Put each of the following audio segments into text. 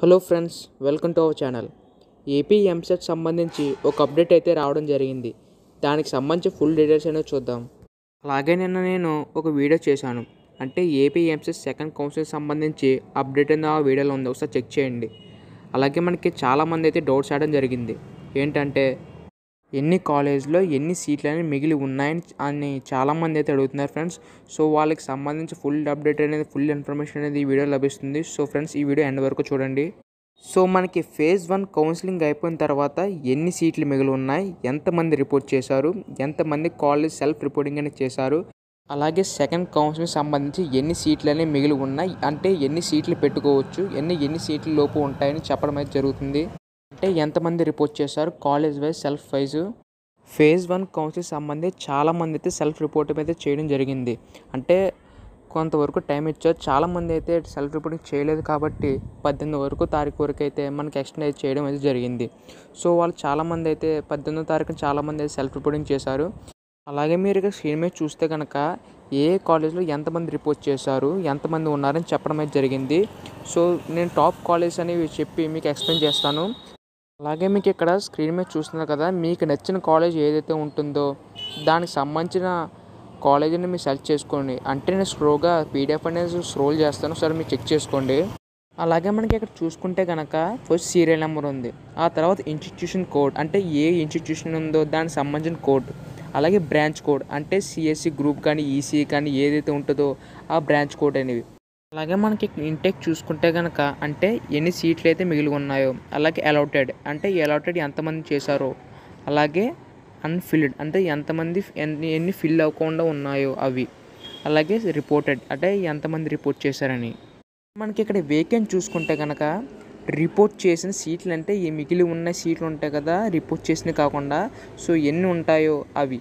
hello friends welcome to our channel AP EAMCET సంబంధించి ఒక update అయితే రావడం జరిగింది దానికి సంబంధించి ఫుల్ డీటెయిల్స్ అనేది చూద్దాం అలాగే నిన్న నేను ఒక వీడియో చేశాను అంటే ఏపీ ఎంసెట్ సెకండ్ కౌన్సిల్ సంబంధించి అప్డేట్ అనేది ఆ వీడియోలో ఉంది ఒకసారి చెక్ చేయండి అలాగే మనకి చాలామంది అయితే డౌట్స్ ఆడడం జరిగింది ఏంటంటే ఎన్ని కాలేజ్లో ఎన్ని సీట్లు అనేవి మిగిలి ఉన్నాయని అని చాలామంది అయితే అడుగుతున్నారు ఫ్రెండ్స్ సో వాళ్ళకి సంబంధించి ఫుల్ అప్డేట్ అనేది ఫుల్ ఇన్ఫర్మేషన్ అనేది ఈ వీడియో లభిస్తుంది సో ఫ్రెండ్స్ ఈ వీడియో ఎండ్ వరకు చూడండి సో మనకి ఫేజ్ వన్ కౌన్సిలింగ్ అయిపోయిన తర్వాత ఎన్ని సీట్లు మిగిలి ఉన్నాయి ఎంతమంది రిపోర్ట్ చేశారు ఎంతమంది కాలేజ్ సెల్ఫ్ రిపోర్టింగ్ అనేది చేశారు అలాగే సెకండ్ కౌన్సిలింగ్ సంబంధించి ఎన్ని సీట్లు అనేవి మిగిలి ఉన్నాయి అంటే ఎన్ని సీట్లు పెట్టుకోవచ్చు ఎన్ని ఎన్ని సీట్ల లోపు ఉంటాయని చెప్పడం అయితే జరుగుతుంది అంటే ఎంతమంది రిపోర్ట్ చేశారు college wise self wise phase one council సంబంధించి చాలామంది అయితే సెల్ఫ్ రిపోర్ట్ అయితే చేయడం జరిగింది అంటే కొంతవరకు టైం ఇచ్చారు చాలామంది అయితే సెల్ఫ్ రిపోర్టింగ్ చేయలేదు కాబట్టి పద్దెనిమిది వరకు తారీఖు వరకు అయితే మనకి ఎక్స్టెండ్ అయితే చేయడం అయితే జరిగింది సో వాళ్ళు చాలామంది అయితే పద్దెనిమిదో తారీఖున చాలామంది అయితే సెల్ఫ్ రిపోర్టింగ్ చేశారు అలాగే మీరు ఇక స్క్రీన్ మీద చూస్తే కనుక ఏ కాలేజ్లో ఎంతమంది రిపోర్ట్ చేశారు ఎంతమంది ఉన్నారని చెప్పడం అయితే జరిగింది సో నేను టాప్ కాలేజ్ అనేవి చెప్పి మీకు ఎక్స్ప్లెయిన్ చేస్తాను అలాగే మీకు ఇక్కడ స్క్రీన్ మీద చూస్తున్నారు కదా మీకు నచ్చిన కాలేజ్ ఏదైతే ఉంటుందో దానికి సంబంధించిన కాలేజీని మీరు సెలెక్ట్ చేసుకోండి అంటే నేను స్లోగా పీడిఎఫ్ అనేది స్క్రోల్ చేస్తాను సరే మీరు చెక్ చేసుకోండి అలాగే మనకి ఇక్కడ చూసుకుంటే కనుక ఫస్ట్ సీరియల్ నెంబర్ ఉంది ఆ తర్వాత ఇన్స్టిట్యూషన్ కోడ్ అంటే ఏ ఇన్స్టిట్యూషన్ ఉందో దానికి సంబంధించిన కోడ్ అలాగే బ్రాంచ్ కోడ్ అంటే సిఎస్సి గ్రూప్ కానీ ఈసీ కానీ ఏదైతే ఉంటుందో ఆ బ్రాంచ్ కోడ్ అనేవి అలాగే మనకి ఇంటెక్ చూసుకుంటే కనుక అంటే ఎన్ని సీట్లు అయితే మిగిలి ఉన్నాయో అలాగే అలాటెడ్ అంటే అలాటెడ్ ఎంతమంది చేశారో అలాగే అన్ఫిల్డ్ అంటే ఎంతమంది ఎన్ని ఎన్ని ఫిల్ అవ్వకుండా ఉన్నాయో అవి అలాగే రిపోర్టెడ్ అంటే ఎంతమంది రిపోర్ట్ చేశారని మనకి ఇక్కడ వేకెంట్ చూసుకుంటే కనుక రిపోర్ట్ చేసిన సీట్లు అంటే ఈ మిగిలి ఉన్న సీట్లు ఉంటాయి కదా రిపోర్ట్ చేసినవి కాకుండా సో ఎన్ని ఉంటాయో అవి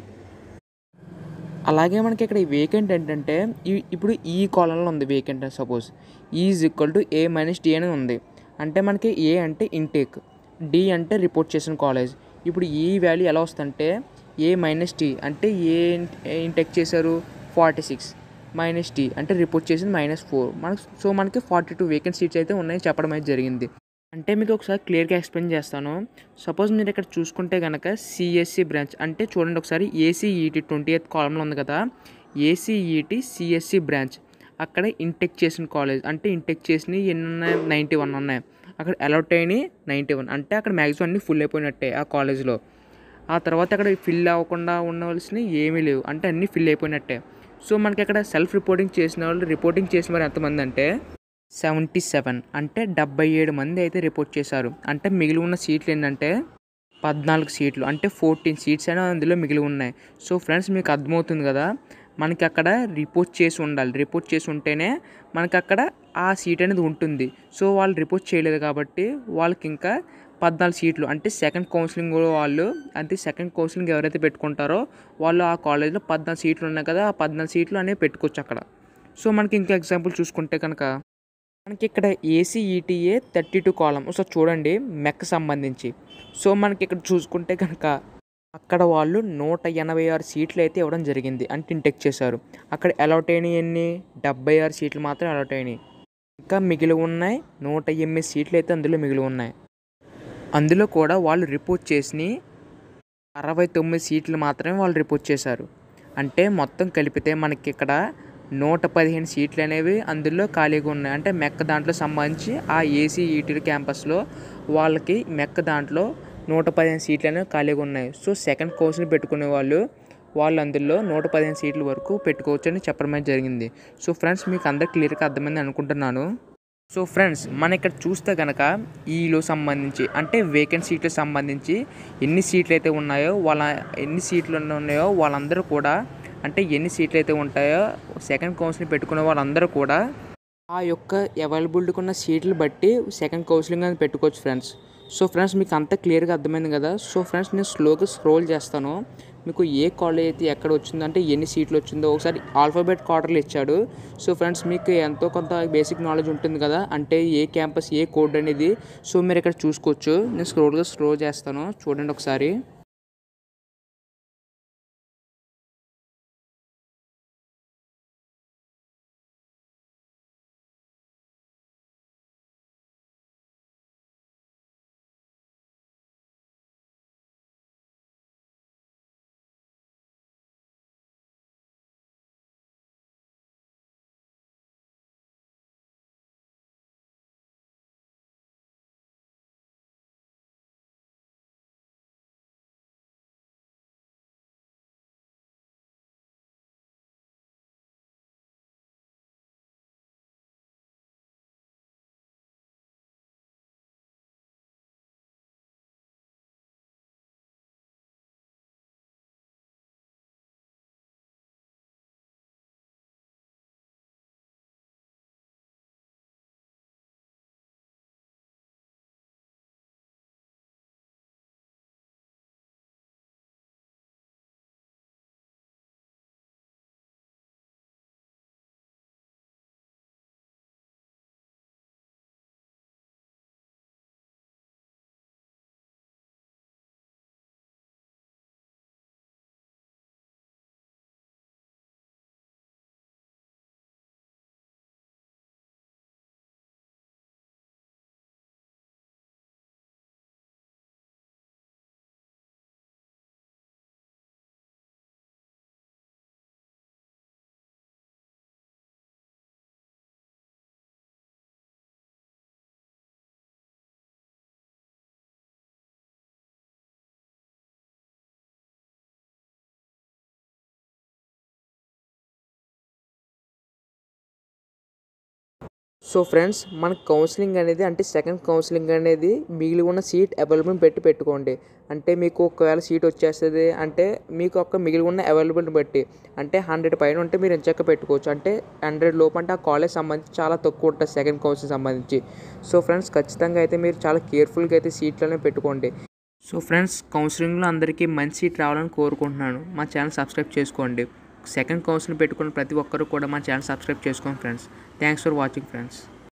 అలాగే మనకి ఇక్కడ వేకెంట్ ఏంటంటే ఈ- ఇప్పుడు ఈ కాలంలో ఉంది vacant suppose is equal to A minus D అని ఉంది అంటే మనకి ఏ అంటే ఇంటేక్ డి అంటే రిపోర్ట్ చేసిన కాలేజ్ ఇప్పుడు ఈ వాల్యూ ఎలా వస్తుందంటే ఏ మైనస్ టీ అంటే ఏ ఇంటెక్ చేశారు ఫార్టీ సిక్స్ మైనస్ టీ అంటే రిపోర్ట్ చేసింది మైనస్ ఫోర్ మనకు సో మనకి ఫార్టీ టూ వేకెంట్ సీట్స్ అయితే ఉన్నాయని చెప్పడం అయితే జరిగింది అంటే మీకు ఒకసారి క్లియర్గా ఎక్స్ప్లెయిన్ చేస్తాను సపోజ్ మీరు ఇక్కడ చూసుకుంటే కనుక సిఎస్సి బ్రాంచ్ అంటే చూడండి ఒకసారి ఏసీఈటీ ట్వంటీ ఎయిత్ కాలంలో ఉంది కదా ఏసీఈటీ సిఎస్సి బ్రాంచ్ అక్కడ ఇంటెక్ చేసిన కాలేజ్ అంటే ఇంటెక్ చేసినవి ఎన్ని ఉన్నాయి నైంటీ వన్ ఉన్నాయి అక్కడ అలౌట్ అయినాయి నైంటీ వన్ అంటే అక్కడ మ్యాక్సిమం అన్ని ఫుల్ అయిపోయినట్టే ఆ కాలేజ్లో ఆ తర్వాత అక్కడ ఫిల్ అవ్వకుండా ఉండవలసినవి ఏమీ లేవు అంటే అన్నీ ఫిల్ అయిపోయినట్టే సో మనకి అక్కడ సెల్ఫ్ రిపోర్టింగ్ చేసిన వాళ్ళు రిపోర్టింగ్ చేసిన వారు ఎంతమంది అంటే సెవెంటీ సెవెన్ అంటే డెబ్బై ఏడు మంది అయితే రిపోర్ట్ చేశారు అంటే మిగిలి ఉన్న సీట్లు ఏంటంటే పద్నాలుగు సీట్లు అంటే ఫోర్టీన్ సీట్స్ అయినా అందులో మిగిలి ఉన్నాయి సో ఫ్రెండ్స్ మీకు అర్థమవుతుంది కదా మనకి అక్కడ రిపోర్ట్ చేసి ఉండాలి రిపోర్ట్ చేసి ఉంటేనే మనకి అక్కడ ఆ సీట్ అనేది ఉంటుంది సో వాళ్ళు రిపోర్ట్ చేయలేదు కాబట్టి వాళ్ళకి ఇంకా పద్నాలుగు సీట్లు అంటే సెకండ్ కౌన్సిలింగ్ వాళ్ళు అంటే సెకండ్ కౌన్సిలింగ్ ఎవరైతే పెట్టుకుంటారో వాళ్ళు ఆ కాలేజ్లో పద్నాలుగు సీట్లు ఉన్నాయి కదా ఆ పద్నాలుగు సీట్లు అనేవి పెట్టుకోవచ్చు అక్కడ సో మనకి ఇంకా ఎగ్జాంపుల్ చూసుకుంటే కనుక మనకి ఇక్కడ ఏసీఈటీఏ థర్టీ టూ కాలం సో చూడండి మెక్ సంబంధించి సో మనకి ఇక్కడ చూసుకుంటే కనుక అక్కడ వాళ్ళు నూట ఎనభై ఆరు సీట్లు అయితే ఇవ్వడం జరిగింది అంటే ఇంటెక్ చేశారు అక్కడ అలాట్ అయినాయి ఎన్ని డెబ్బై ఆరు సీట్లు మాత్రం అలాట్ అయినాయి ఇంకా మిగిలి ఉన్నాయి నూట ఎనిమిది సీట్లు అయితే అందులో మిగిలి ఉన్నాయి అందులో కూడా వాళ్ళు రిపోర్ట్ చేసి అరవై తొమ్మిది సీట్లు మాత్రమే వాళ్ళు రిపోర్ట్ చేశారు అంటే మొత్తం కలిపితే మనకి ఇక్కడ నూట పదిహేను సీట్లు అనేవి అందులో ఖాళీగా ఉన్నాయి అంటే మెక్క దాంట్లో సంబంధించి ఆ ఏసీ ఈటీ క్యాంపస్లో వాళ్ళకి మెక్క దాంట్లో నూట పదిహేను సీట్లు అనేవి ఖాళీగా ఉన్నాయి సో సెకండ్ కోర్స్ని పెట్టుకునే వాళ్ళు వాళ్ళు అందులో నూట పదిహేను సీట్ల వరకు పెట్టుకోవచ్చు అని చెప్పడం అయితే జరిగింది సో ఫ్రెండ్స్ మీకు అందరికి క్లియర్గా అర్థమైంది అనుకుంటున్నాను సో ఫ్రెండ్స్ మన ఇక్కడ చూస్తే కనుక ఈలో సంబంధించి అంటే వేకెంట్ సీట్లకు సంబంధించి ఎన్ని సీట్లు అయితే ఉన్నాయో వాళ్ళ ఎన్ని సీట్లు ఉన్నాయో వాళ్ళందరూ కూడా అంటే ఎన్ని సీట్లు అయితే ఉంటాయో సెకండ్ కౌన్సిలింగ్ పెట్టుకునే వాళ్ళందరూ కూడా ఆ యొక్క అవైలబిలిటీకి ఉన్న సీట్లు బట్టి సెకండ్ కౌన్సిలింగ్ అని పెట్టుకోవచ్చు ఫ్రెండ్స్ సో ఫ్రెండ్స్ మీకు అంతా క్లియర్గా అర్థమైంది కదా సో ఫ్రెండ్స్ నేను స్లోగా స్క్రోల్ చేస్తాను మీకు ఏ కాలేజ్ అయితే ఎక్కడ వచ్చిందో అంటే ఎన్ని సీట్లు వచ్చిందో ఒకసారి ఆల్ఫాబెట్ క్వార్టర్లు ఇచ్చాడు సో ఫ్రెండ్స్ మీకు ఎంతో కొంత బేసిక్ నాలెడ్జ్ ఉంటుంది కదా అంటే ఏ క్యాంపస్ ఏ కోడ్ అనేది సో మీరు ఇక్కడ చూసుకోవచ్చు నేను స్క్రోల్గా స్క్రోల్ చేస్తాను చూడండి ఒకసారి సో ఫ్రెండ్స్ మన కౌన్సిలింగ్ అనేది అంటే సెకండ్ కౌన్సిలింగ్ అనేది మిగిలి ఉన్న సీట్ అవైలబుల్ పెట్టి పెట్టుకోండి అంటే మీకు ఒకవేళ సీట్ వచ్చేస్తుంది అంటే మీకు ఒక మిగిలి ఉన్న అవైలబిలిటీ బట్టి అంటే హండ్రెడ్ పైన ఉంటే మీరు ఎంచక్క పెట్టుకోవచ్చు అంటే హండ్రెడ్ లోపు అంటే ఆ కాలేజ్ సంబంధించి చాలా తక్కువ ఉంటుంది సెకండ్ కౌన్సిలింగ్ సంబంధించి సో ఫ్రెండ్స్ ఖచ్చితంగా అయితే మీరు చాలా కేర్ఫుల్గా అయితే సీట్లనే పెట్టుకోండి సో ఫ్రెండ్స్ కౌన్సిలింగ్లో అందరికీ మంచి సీట్ రావాలని కోరుకుంటున్నాను మా ఛానల్ సబ్స్క్రైబ్ చేసుకోండి సెకండ్ కౌన్సిలింగ్ పెట్టుకున్న ప్రతి ఒక్కరు కూడా మా ఛానల్ సబ్స్క్రైబ్ చేసుకోండి friends thanks for watching friends